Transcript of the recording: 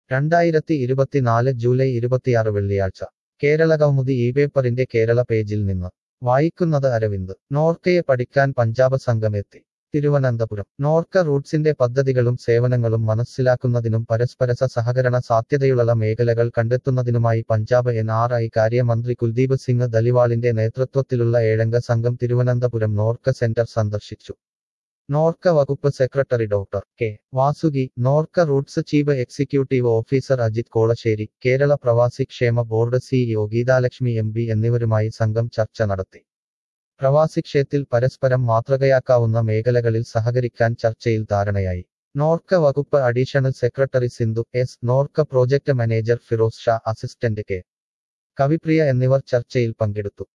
രണ്ടായിരത്തി ഇരുപത്തിനാല് ജൂലൈ ഇരുപത്തിയാറ് വെള്ളിയാഴ്ച കേരള കൗമുദി ഈ പേപ്പറിന്റെ കേരള പേജിൽ നിന്ന് വായിക്കുന്നത് അരവിന്ദ് നോർക്കയെ പഠിക്കാൻ പഞ്ചാബ് സംഘം എത്തി തിരുവനന്തപുരം നോർക്ക റൂട്ട്സിന്റെ പദ്ധതികളും സേവനങ്ങളും മനസ്സിലാക്കുന്നതിനും പരസ്പര സഹകരണ സാധ്യതയുള്ള മേഖലകൾ കണ്ടെത്തുന്നതിനുമായി പഞ്ചാബ് എൻ ആർ ഐ കാര്യമന്ത്രി കുൽദീപ് സിംഗ് ദലിവാളിന്റെ നേതൃത്വത്തിലുള്ള ഏഴംഗ സംഘം തിരുവനന്തപുരം നോർക്ക സെന്റർ സന്ദർശിച്ചു നോർക്ക വകുപ്പ് secretary doctor K Vasuki Norka Roots chief executive officer Ajith Kolassery Kerala പ്രവാസി ക്ഷേമ board CEO Geethalakshmi M P എന്നിവരുമായി സംഘം ചർച്ച നടത്തി പ്രവാസിക്ഷേത്തിൽ പരസ്പരം മാതൃകയാക്കാവുന്ന മേഖലകളിൽ സഹകരിക്കാൻ ചർച്ചയിൽ ധാരണയായി നോർക്ക വകുപ്പ് additional secretary Sindhu S Norka project manager Firoz Shah assistant K Kavipriya എന്നിവർ ചർച്ചയിൽ പങ്കെടുത്തു